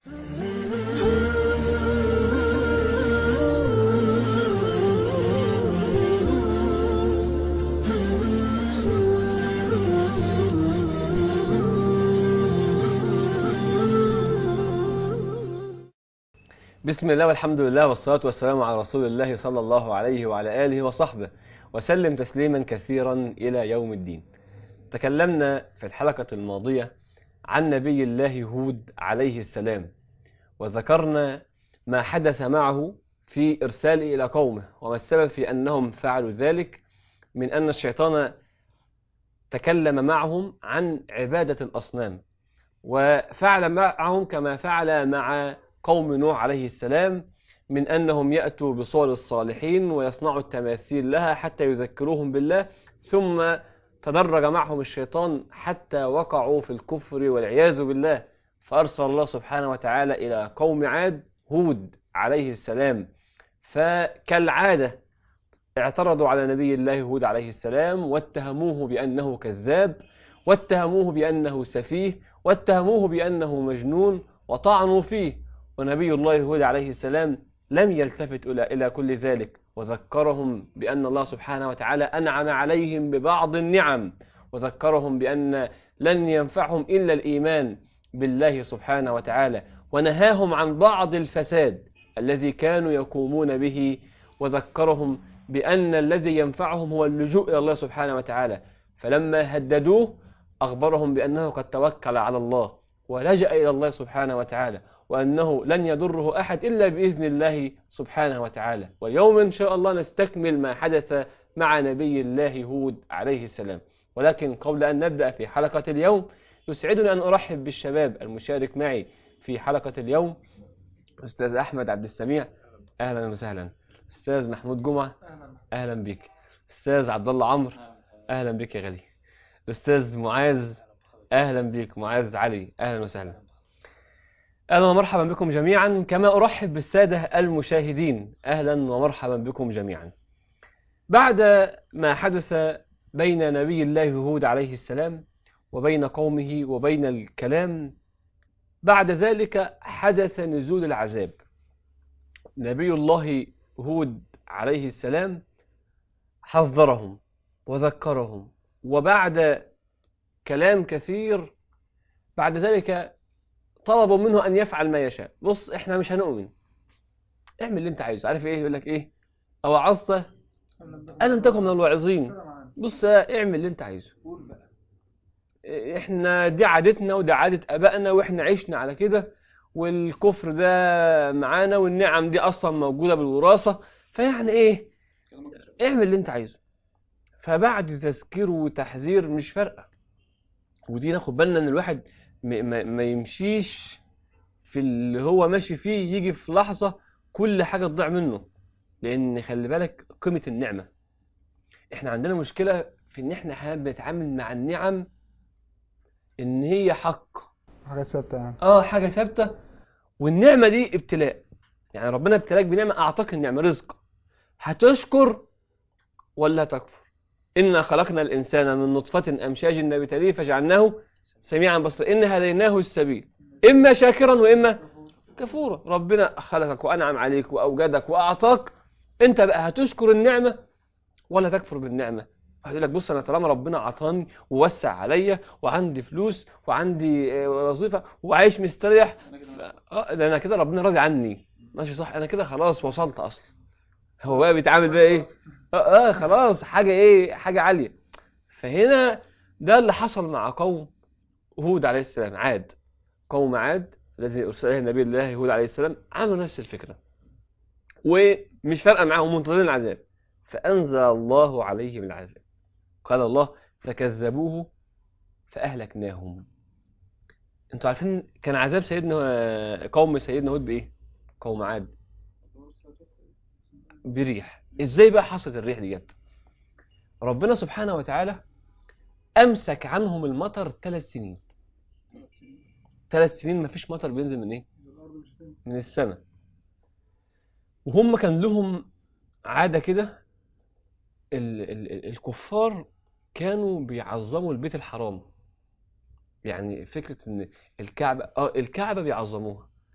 بسم الله والحمد لله والصلاة والسلام على رسول الله صلى الله عليه وعلى آله وصحبه وسلم تسليما كثيرا إلى يوم الدين تكلمنا في الحلقة الماضية عن نبي الله هود عليه السلام وذكرنا ما حدث معه في إرساله إلى قومه وما السبب في أنهم فعلوا ذلك من أن الشيطان تكلم معهم عن عبادة الأصنام وفعل معهم كما فعل مع قوم نوح عليه السلام من أنهم يأتوا بصور الصالحين ويصنعوا التماثيل لها حتى يذكروهم بالله ثم تدرج معهم الشيطان حتى وقعوا في الكفر والعياذ بالله فأرسل الله سبحانه وتعالى إلى قوم عاد هود عليه السلام فكالعادة اعترضوا على نبي الله هود عليه السلام واتهموه بأنه كذاب واتهموه بأنه سفيه واتهموه بأنه مجنون وطعنوا فيه ونبي الله هود عليه السلام لم يلتفت إلى إلى كل ذلك وذكرهم بأن الله سبحانه وتعالى أنعم عليهم ببعض النعم وذكرهم بأن لن ينفعهم إلا الإيمان بالله سبحانه وتعالى ونهاهم عن بعض الفساد الذي كانوا يقومون به وذكرهم بأن الذي ينفعهم هو اللجوء إلى الله سبحانه وتعالى فلما هددوه أخبرهم بأنه قد توكل على الله ولجأ إلى الله سبحانه وتعالى وأنه لن يضره أحد إلا بإذن الله سبحانه وتعالى واليوم إن شاء الله نستكمل ما حدث مع نبي الله هود عليه السلام ولكن قبل أن نبدأ في حلقة اليوم يسعدني أن أرحب بالشباب المشارك معي في حلقة اليوم أستاذ أحمد عبد السميع أهلا وسهلا أستاذ محمود جمعة أهلا بك أستاذ عبد الله عمرو أهلا بك يا غالي أستاذ معاذ أهلا بك معاذ علي أهلا وسهلا أهلا ومرحبا بكم جميعا كما أرحب بالسادة المشاهدين أهلا ومرحبا بكم جميعا بعد ما حدث بين نبي الله هود عليه السلام وبين قومه وبين الكلام بعد ذلك حدث نزول العذاب نبي الله هود عليه السلام حذرهم وذكرهم وبعد كلام كثير بعد ذلك طلبوا منه أن يفعل ما يشاء بص إحنا مش هنؤمن اعمل اللي أنت عايزه عارف إيه يقول لك إيه أو وعظت ألم تكن من الواعظين بص اعمل اللي أنت عايزه إحنا دي عادتنا ودي عادة أبائنا وإحنا عشنا على كده والكفر ده معانا والنعم دي أصلا موجودة بالوراثة فيعني إيه اعمل اللي أنت عايزه فبعد تذكير وتحذير مش فارقة ودي ناخد بالنا ان الواحد ما, ما يمشيش في اللي هو ماشي فيه يجي في لحظة كل حاجة تضيع منه لان خلي بالك قيمة النعمة احنا عندنا مشكلة في ان احنا احيانا بنتعامل مع النعم ان هي حق حاجة ثابتة يعني اه حاجة ثابتة والنعمة دي ابتلاء يعني ربنا ابتلاك بنعمة اعطاك النعمة رزق هتشكر ولا تكفر إنا خلقنا الإنسان من نطفة أمشاج نبتليه فجعلناه سميعا بصيرا إن هديناه السبيل إما شاكرا وإما كفورا ربنا خلقك وأنعم عليك وأوجدك وأعطاك أنت بقى هتشكر النعمة ولا تكفر بالنعمة هيقول لك بص أنا طالما ربنا عطاني ووسع عليا وعندي فلوس وعندي وظيفة وعايش مستريح اه ده أنا كده ربنا راضي عني ماشي صح أنا كده خلاص وصلت أصلا هو بقى بيتعامل بقى إيه اه, آه خلاص حاجة ايه حاجة عالية فهنا ده اللي حصل مع قوم هود عليه السلام عاد قوم عاد الذي ارسل اليه نبي الله هود عليه السلام عملوا نفس الفكرة ومش فارقة معاهم منتظرين العذاب فأنزل الله عليهم العذاب قال الله فكذبوه فأهلكناهم انتوا عارفين كان عذاب سيدنا قوم سيدنا هود بإيه قوم عاد بريح ازاي بقى حصلت الريح ديت ربنا سبحانه وتعالى امسك عنهم المطر ثلاث سنين ثلاث سنين ما فيش مطر بينزل من ايه من السماء وهم كان لهم عادة كده ال ال الكفار كانوا بيعظموا البيت الحرام يعني فكرة ان الكعبة اه الكعبة بيعظموها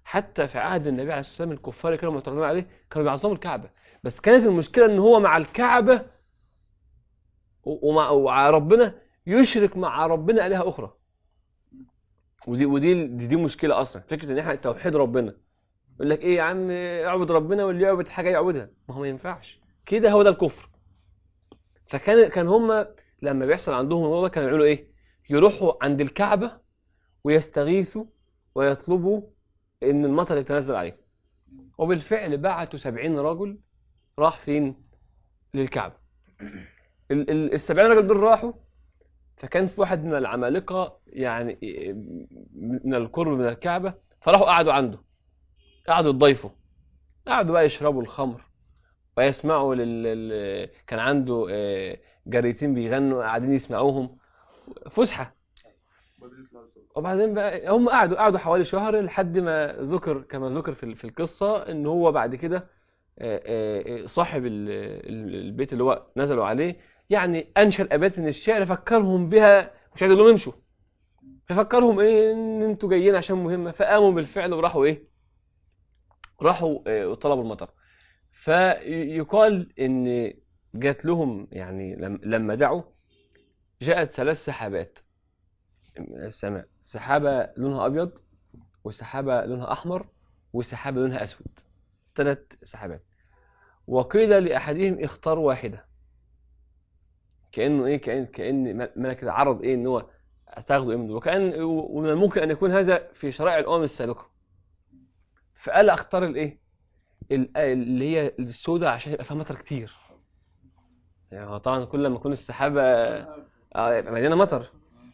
حتى في عهد النبي عليه الصلاه والسلام الكفار اللي كانوا معترضين عليه كانوا بيعظموا الكعبه بس كانت المشكله ان هو مع الكعبه و- ومع ومع ربنا يشرك مع ربنا الهه اخرى ودي ودي دي, دي مشكله اصلا فكره ان احنا توحيد ربنا يقول لك ايه يا عم اعبد ربنا واللي يعبد حاجه يعبدها ما هو ما ينفعش كده هو ده الكفر فكان كان هم لما بيحصل عندهم الموضوع ده كانوا يعملوا ايه يروحوا عند الكعبه ويستغيثوا ويطلبوا ان المطر يتنزل عليهم وبالفعل بعتوا سبعين رجل راح فين للكعبه ال- ال- السبعين رجل دول راحوا فكان في واحد من العمالقه يعني من القرب من الكعبه فراحوا قعدوا عنده قعدوا يضيفوا قعدوا بقى يشربوا الخمر ويسمعوا لل... لل... كان عنده آه، جريتين بيغنوا قاعدين يسمعوهم فسحه وبعدين بقى هم قعدوا قعدوا حوالي شهر لحد ما ذكر كما ذكر في ال- في القصه ان هو بعد كده آه، آه، آه، صاحب ال- ال- البيت اللي هو نزلوا عليه يعني انشا الابيات من الشعر فكرهم بها مش عايز يقول لهم امشوا ففكرهم ايه ان انتوا جايين عشان مهمه فقاموا بالفعل وراحوا ايه راحوا آه، وطلبوا المطر فيقال ان جات لهم يعني لم- لما دعوا جاءت ثلاث سحابات من السماء سحابة لونها أبيض وسحابة لونها أحمر وسحابة لونها أسود ثلاث سحابات وقيل لأحدهم اختار واحدة كأنه إيه كأن كأن ملك كده عرض إيه إن هو تاخده إيه من دول وكأن ومن الممكن أن يكون هذا في شرائع الأمم السابقة فقال أختار الإيه ال- اللي هي السوداء عشان يبقى فيها مطر كتير يعني هو طبعا كل ما يكون السحابة آه، يبقى مليانة مطر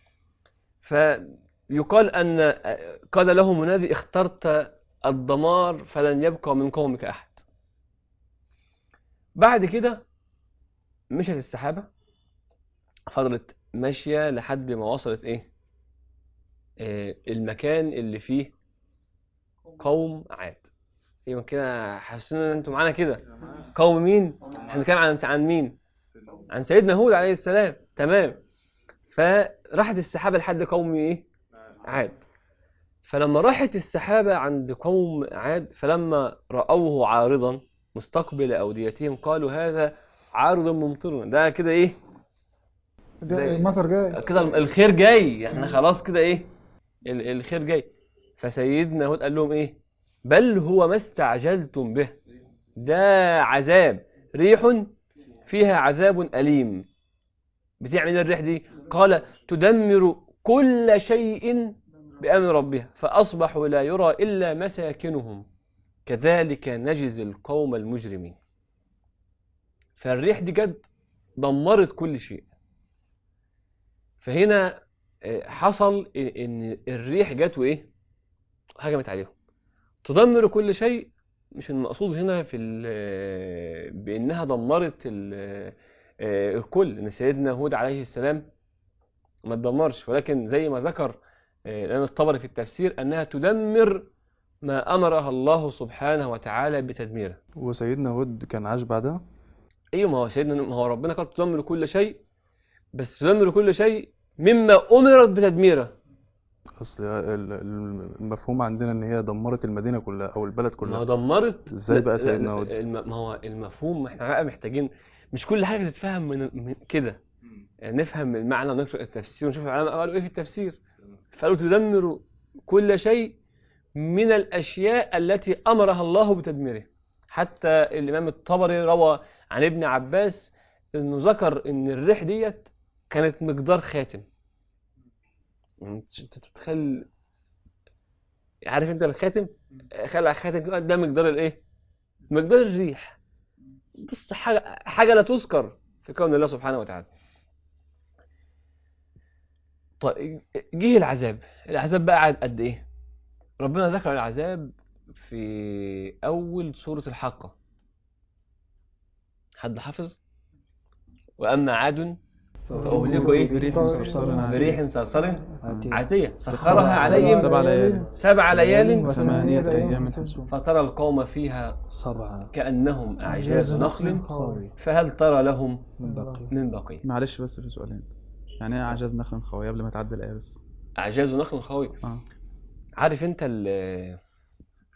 فيقال أن قال له منادي اخترت الدمار فلن يبقى من قومك أحد بعد كده مشت السحابة فضلت ماشية لحد ما وصلت إيه آه، المكان اللي فيه قوم عاد ايوه كده حاسين ان انتوا معانا كده قوم مين احنا بنتكلم عن عن مين عن سيدنا هود عليه السلام تمام فراحت السحابة لحد قوم ايه عاد فلما راحت السحابة عند قوم عاد فلما رأوه عارضا مستقبل أوديتهم قالوا هذا عارض ممطرنا ده كده ايه جاي المطر جاي كده الخير جاي احنا خلاص كده ايه ال- الخير جاي فسيدنا هود قال لهم ايه بل هو ما استعجلتم به ده عذاب ريح فيها عذاب أليم بتعمل ايه الريح دي قال تدمر كل شيء بأمر ربها فأصبحوا لا يرى إلا مساكنهم كذلك نجزي القوم المجرمين فالريح دي جد دمرت كل شيء فهنا آه، حصل ان الريح جت وايه هجمت عليهم تدمر كل شيء مش المقصود هنا في ال- بانها دمرت ال- آه، الكل ان سيدنا هود عليه السلام ما تدمرش ولكن زي ما ذكر آه، الامام الطبري في التفسير انها تدمر ما امرها الله سبحانه وتعالى بتدميره وسيدنا هود كان عاش بعدها ايوه ما هو سيدنا ما هو ربنا قال تدمر كل شيء بس تدمر كل شيء مما امرت بتدميره اصل ال- ال- المفهوم عندنا ان هي دمرت المدينة كلها او البلد ما هو كلها دمرت ازاي بقى لا- سيدنا لا- هود الم... ما هو المفهوم احنا بقى محتاجين مش كل حاجه تتفهم من, من كده يعني نفهم المعنى ونقرا التفسير ونشوف العلماء قالوا ايه في التفسير فقالوا تدمر كل شيء من الاشياء التي امرها الله بتدميره حتى الامام الطبري روى عن ابن عباس انه ذكر ان الريح ديت كانت مقدار خاتم يعني انت تتخيل عارف انت الخاتم خلع خاتم كده ده مقدار الايه مقدار الريح بص حاجه حاجه لا تذكر في كون الله سبحانه وتعالى طيب جه العذاب العذاب بقى قعد قد ايه ربنا ذكر العذاب في اول سوره الحاقه حد حافظ واما عاد فاهلكوا ايه بريح صرصر عاتيه سخرها عليهم سبع ليال سبع ليال وثمانية أيام حسوم فترى القوم فيها سبعة كأنهم أعجاز نخل فهل ترى لهم من باقي من بقية معلش بس في سؤالين يعني ايه اعجاز نخل خاوية قبل ما تعدي الايه بس أعجاز نخل خاوي اه عارف أنت ال-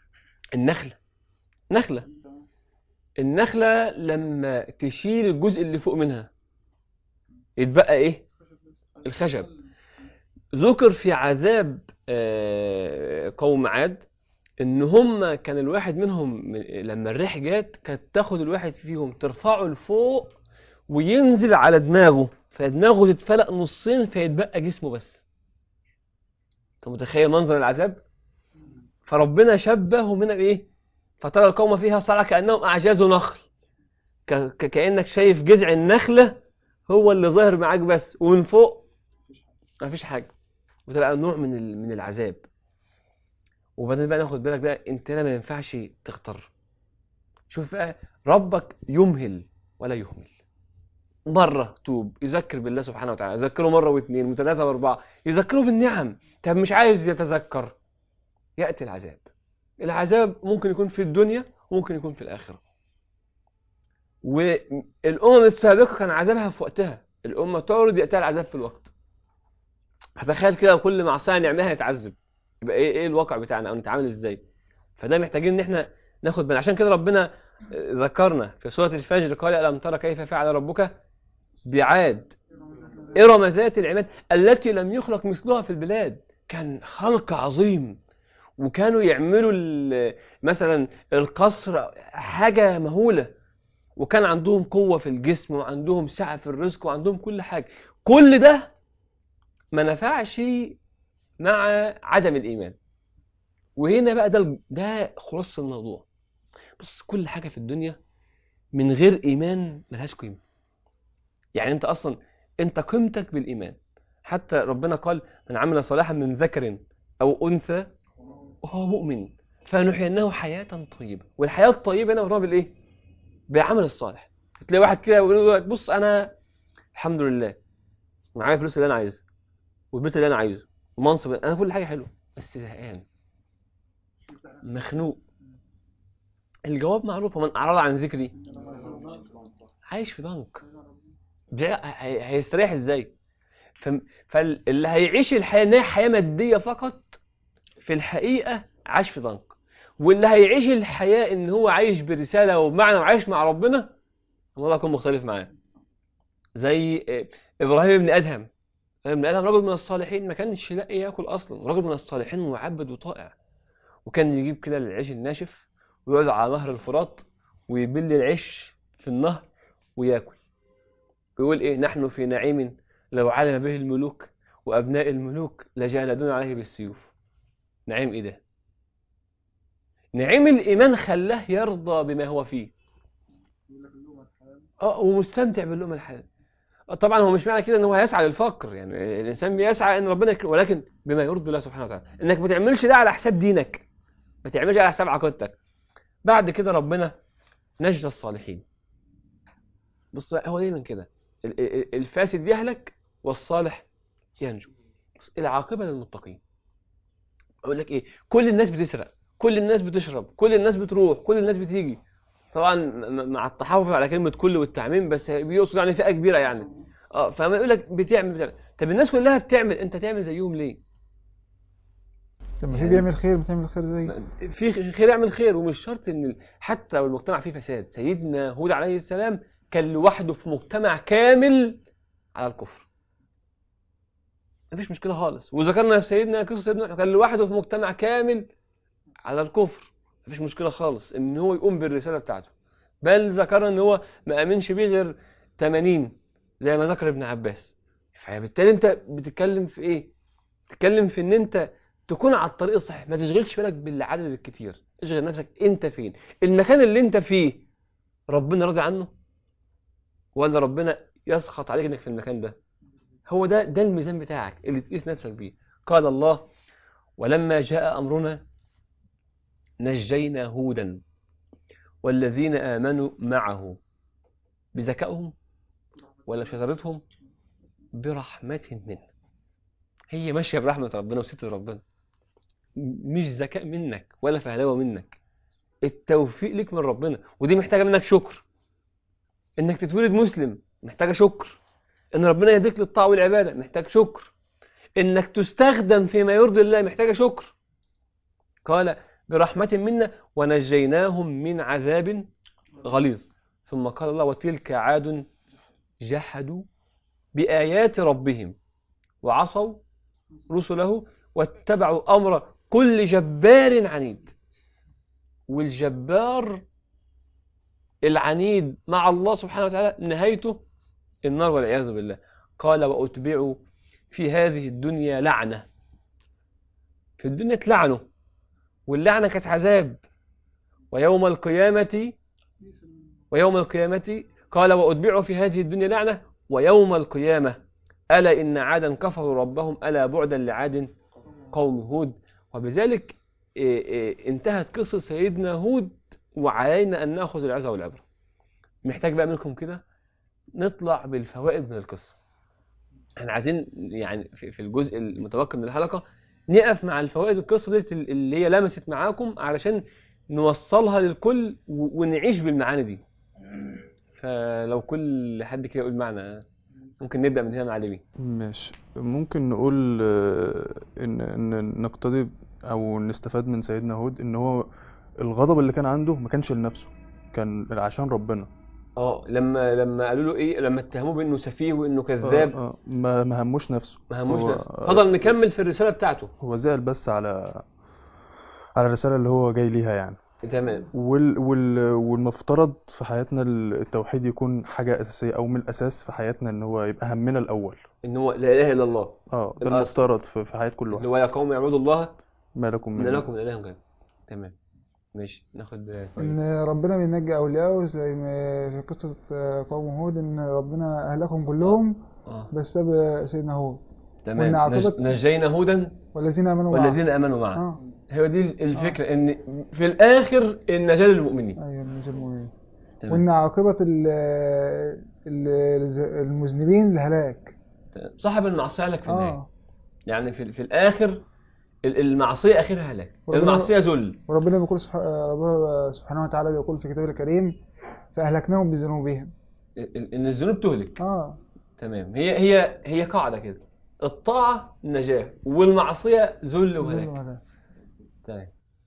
النخلة نخلة النخلة لما تشيل الجزء اللي فوق منها يتبقى ايه الخشب ذكر في عذاب آه، قوم عاد ان هم كان الواحد منهم من- لما الريح جات كانت تاخد الواحد فيهم ترفعه لفوق وينزل على دماغه فدماغه تتفلق نصين فيتبقى جسمه بس انت متخيل منظر العذاب فربنا شبهه من ايه فترى القوم فيها صرع كانهم اعجاز نخل ك- ك- كانك شايف جذع النخله هو اللي ظاهر معاك بس ومن فوق مفيش حاجه وتبقى نوع من ال- من العذاب وبعدين بقى ناخد بالك بقى انت هنا ما ينفعش تختار شوف بقى ربك يمهل ولا يهمل مرة توب يذكر بالله سبحانه وتعالى يذكره مرة واثنين وثلاثة واربعة يذكره بالنعم طب مش عايز يتذكر يأتي العذاب العذاب ممكن يكون في الدنيا وممكن يكون في الآخرة والأمم السابقة كان عذابها في وقتها الأمة تعرض يأتيها العذاب في الوقت هتخيل كده كل معصية نعملها يتعذب يبقى ايه ايه الواقع بتاعنا او نتعامل ازاي فده محتاجين ان احنا ناخد بالنا عشان كده ربنا ذكرنا في سورة الفجر قال ألم ترى كيف فعل ربك بعاد إرم ذات العماد التي لم يخلق مثلها في البلاد كان خلق عظيم وكانوا يعملوا ال- مثلا القصر حاجة مهولة وكان عندهم قوة في الجسم وعندهم سعة في الرزق وعندهم كل حاجة كل ده ما نفعش مع عدم الإيمان وهنا بقى ده ده خلاصة الموضوع بص كل حاجة في الدنيا من غير إيمان ملهاش قيمة يعني أنت أصلا أنت قيمتك بالإيمان حتى ربنا قال من عمل صالحا من ذكر أو أنثى وهو مؤمن فنحيينه حياة طيبة والحياة الطيبة هنا مرتبطة بالإيه؟ بالعمل الصالح تلاقي واحد كده يقول لك بص أنا الحمد لله معايا الفلوس اللي أنا عايزها والبيت اللي أنا عايزه ومنصب أنا كل حاجة حلوة بس زهقان مخنوق الجواب معروف ومن أعرض عن ذكري عايش في ضنك بيع- هي- هيستريح ازاي فم- فاللي هيعيش الحياة ان هي حياة مادية فقط في الحقيقة عاش في ضنك واللي هيعيش الحياة ان هو عايش برسالة وبمعنى وعايش مع ربنا الموضوع يكون مختلف معاه زي آه، ابراهيم بن ادهم ابن ادهم رجل من الصالحين ما كانش لاقي ياكل اصلا رجل من الصالحين معبد وطائع وكان يجيب كده العيش الناشف ويقعد على نهر الفرات ويبل العيش في النهر وياكل بيقول ايه نحن في نعيم لو علم به الملوك وابناء الملوك لجالدون عليه بالسيوف نعيم ايه ده نعيم الايمان خلاه يرضى بما هو فيه اه ومستمتع باللقمه الحلال آه، طبعا هو مش معنى كده ان هو هيسعى للفقر يعني الانسان بيسعى ان ربنا يكرمه ولكن بما يرضي الله سبحانه وتعالى انك ما تعملش ده على حساب دينك ما تعملش على حساب عقيدتك بعد كده ربنا نجى الصالحين بص هو دايما كده ال- ال- الفاسد يهلك والصالح ينجو بص، العاقبة للمتقين اقول لك ايه كل الناس بتسرق كل الناس بتشرب كل الناس بتروح كل الناس بتيجي طبعا م- مع التحفظ على كلمة كل والتعميم بس بيقصد يعني فئة كبيرة يعني اه فما يقول لك بتعمل بتعمل طب الناس كلها بتعمل انت تعمل زيهم ليه لما في بيعمل خير بتعمل خير زي في خير يعمل خير ومش شرط ان ال- حتى لو المجتمع فيه فساد سيدنا هود عليه السلام كان لوحده في مجتمع كامل على الكفر مفيش مشكله خالص وذكرنا في سيدنا قصه سيدنا نوح كان لوحده في مجتمع كامل على الكفر مفيش مشكله خالص ان هو يقوم بالرساله بتاعته بل ذكرنا ان هو ما امنش بيه غير 80 زي ما ذكر ابن عباس فبالتالي انت بتتكلم في ايه بتتكلم في ان انت تكون على الطريق الصحيح ما تشغلش بالك بالعدد الكتير اشغل نفسك انت فين المكان اللي انت فيه ربنا راضي عنه ولا ربنا يسخط عليك انك في المكان ده هو ده ده الميزان بتاعك اللي تقيس نفسك بيه قال الله ولما جاء امرنا نجينا هودا والذين امنوا معه بذكائهم ولا بشطارتهم برحمة منه هي ماشية برحمة ربنا وستر ربنا مش ذكاء منك ولا فهلوة منك التوفيق ليك من ربنا ودي محتاجة منك شكر انك تتولد مسلم محتاجة شكر ان ربنا يهديك للطاعة والعبادة محتاج شكر انك تستخدم فيما يرضي الله محتاجة شكر قال برحمة منا ونجيناهم من عذاب غليظ ثم قال الله وتلك عاد جحدوا بآيات ربهم وعصوا رسله واتبعوا أمر كل جبار عنيد والجبار العنيد مع الله سبحانه وتعالى نهايته النار والعياذ بالله قال وأتبعوا في هذه الدنيا لعنة في الدنيا اتلعنوا واللعنة كانت عذاب ويوم القيامة ويوم القيامة قال وأتبعوا في هذه الدنيا لعنة ويوم القيامة ألا إن عادا كفروا ربهم ألا بعدا لعاد قوم هود وبذلك إيه إيه انتهت قصة سيدنا هود وعلينا أن نأخذ العزة والعبرة محتاج بقى منكم كده نطلع بالفوائد من القصة احنا عايزين يعني في في الجزء المتبقي من الحلقة نقف مع الفوائد القصة دي اللي هي لمست معاكم علشان نوصلها للكل و- ونعيش بالمعاني دي فلو كل حد كده يقول معنى ممكن نبدأ من هنا مع علي ماشي ممكن نقول آه، ان ان نقتضي او نستفاد من سيدنا هود ان هو الغضب اللي كان عنده ما كانش لنفسه كان عشان ربنا اه لما لما قالوا له ايه لما اتهموه بانه سفيه وانه كذاب آه، آه، ما ما هموش نفسه ما هموش هو- نفسه فضل مكمل في الرسالة بتاعته هو زعل بس على على الرسالة اللي هو جاي ليها يعني تمام وال وال والمفترض في حياتنا التوحيد يكون حاجة أساسية أو من الأساس في حياتنا إن هو يبقى همنا الأول ان هو لا اله الا الله اه ده الأصل. المفترض في, في حياة كل اللي واحد هو يا قوم اعبدوا الله ما لكم من من لكم من اله غيره تمام ماشي ناخد ان ربنا بينجي اولياءه زي ما في قصة قوم هود ان ربنا اهلكهم كلهم اه بس ساب سيدنا هود تمام وإن نج- عاقبة- نجينا هودا والذين امنوا معه والذين امنوا معه اه هو دي الفكره ان في الاخر النجاه للمؤمنين ايوه من المؤمنين تمام وان عاقبة ال- ال- المذنبين الهلاك تمام. صاحب المعصيه لك في النهايه اه يعني في, في الاخر ال- المعصيه اخرها هلاك وربنا- المعصيه ذل وربنا بيقول سبح- ربنا سبحانه وتعالى بيقول في كتابه الكريم فأهلكناهم بذنوبهم ال- ال- ان الذنوب تهلك اه تمام هي هي هي قاعده كده الطاعه نجاه والمعصيه ذل وهلاك ذل تمام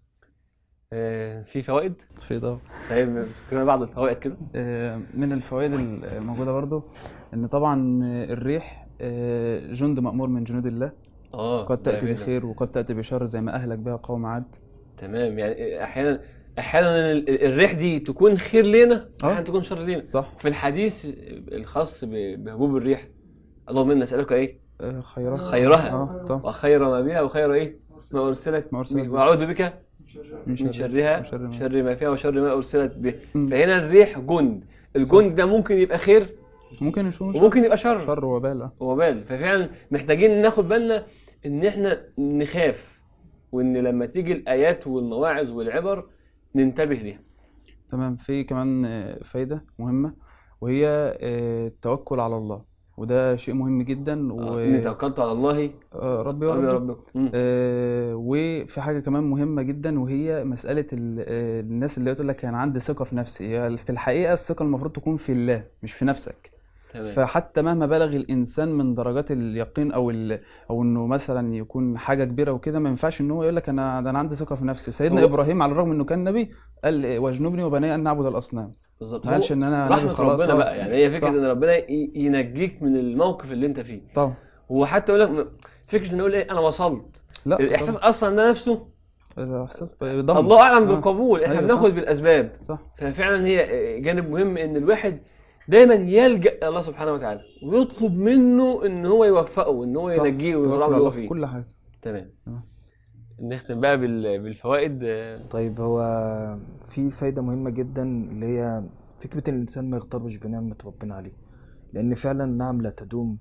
آه، في فوائد في ده طيب كده بعض الفوائد كده آه، من الفوائد الموجودة برضو ان طبعا الريح آه، جند مأمور من جنود الله اه قد ده تأتي جدا. بخير وقد تأتي بشر زي ما أهلك بها قوم عاد تمام يعني احيانا احيانا ال- الريح دي تكون خير لينا آه. احيانا تكون شر لينا صح في الحديث الخاص ب- بهبوب الريح اللهم انا نسالك ايه آه، خيرها خيرها. اه طبعا وخير ما بها وخير ايه ما ارسلت ما أرسلت به به. واعوذ بك من من شرها وشر ما- شر ما فيها وشر ما ارسلت به مم. فهنا الريح جند الجند ده ممكن يبقى خير ممكن يكون وممكن يبقى شر شر وبال آه. وبال ففعلا محتاجين ناخد بالنا ان احنا نخاف وان لما تيجي الايات والمواعظ والعبر ننتبه ليها تمام في كمان آه، فايدة مهمة وهي آه، التوكل على الله وده شيء مهم جدا و إني توكلت على الله آه، ربي ربي وربكم ربكم مم. آه، وفي حاجة كمان مهمة جدا وهي مسألة ال- آه، الناس اللي تقول لك أنا عندي ثقة في نفسي هي في الحقيقة الثقة المفروض تكون في الله مش في نفسك تمام فحتى مهما بلغ الإنسان من درجات اليقين أو ال... أو إنه مثلا يكون حاجة كبيرة وكده ما ينفعش إن هو يقول لك أنا ده أنا عندي ثقة في نفسي سيدنا هو- إبراهيم على الرغم إنه كان نبي قال إيه، واجنبني وبني أن نعبد الأصنام بالظبط ما قالش هو إن أنا نبي رحمة خلاص ربنا آه. بقى يعني هي فكرة صح. ان ربنا ي- ينجيك من الموقف اللي انت فيه طبعا وحتى يقول لك م- فكرة ان يقول ايه انا وصلت لا الاحساس اصلا ده نفسه الإحساس ضمن. الله اعلم آه. بالقبول احنا أيوة، بناخد صح. بالاسباب صح ففعلا هي جانب مهم ان الواحد دايما يلجأ الى الله سبحانه وتعالى ويطلب منه ان هو يوفقه وان هو صح. ينجيه توكل ويطلع على له الله فيه في كل حاجة تمام آه. نختم بقى بال- بالفوائد آه، طيب هو في فايدة مهمة جدا اللي هي فكرة إن الإنسان ما يغترش بنعمة ربنا عليه لأن فعلا النعم لا تدوم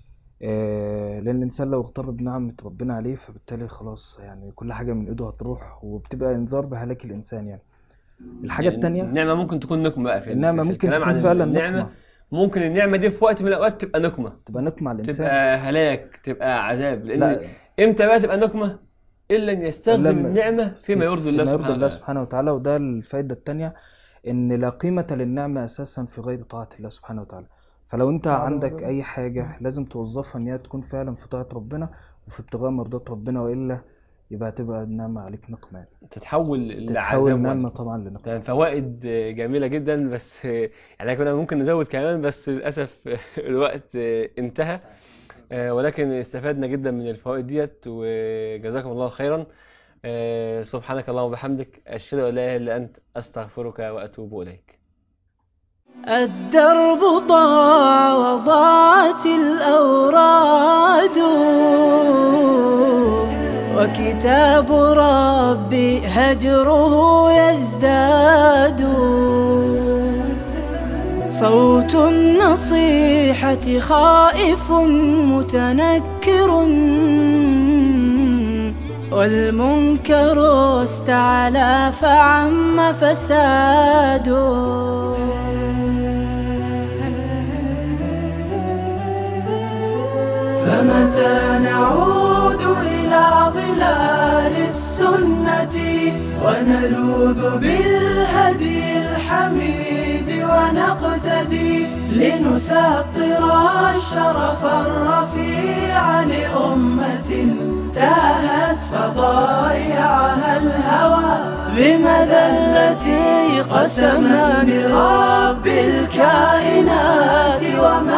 آه، لأن الإنسان لو اغتر بنعمة ربنا عليه فبالتالي خلاص يعني كل حاجة من إيده هتروح وبتبقى إنذار بهلاك الإنسان يعني الحاجة يعني التانية النعمة ممكن تكون نقمة بقى في النعمة في ممكن الكلام تكون عن فعلا النعمة نقمة ممكن النعمة دي في وقت من الأوقات تبقى نقمة تبقى نقمة على الإنسان تبقى هلاك تبقى عذاب لأن لا امتى بقى تبقى نقمة إلا أن يستخدم لما- النعمة فيما يرضي الله فيما يرضي سبحانه الله وتعالى سبحانه وتعالى وده الفايدة التانية إن لا قيمة للنعمة أساسا في غير طاعة الله سبحانه وتعالى فلو أنت طبعاً عندك ربنا. أي حاجة لازم توظفها إن هي تكون فعلا في طاعة ربنا وفي ابتغاء مرضات ربنا وإلا يبقى تبقى النعمة عليك نقمة تتحول تتحول لعذاب النعمة وعذاب. طبعا لنقمة تمام فوائد جميلة جدا بس يعني كنا ممكن نزود كمان بس للأسف الوقت انتهى ولكن استفدنا جدا من الفوائد ديت وجزاكم الله خيرا سبحانك اللهم وبحمدك أشهد أن لا إله إلا أنت أستغفرك وأتوب إليك الدرب ضاع وضاعت الأوراد وكتاب ربي هجره يزداد صوت النصيحة خائف متنكر والمنكر استعلى فعم فساد فمتى نعود إلى ظلال السنة ونلوذ بالهدي الحميد ونقتدي لنسطر الشرف الرفيع لأمة تاهت فضايعها الهوى بمذلة قسما برب الكائنات وما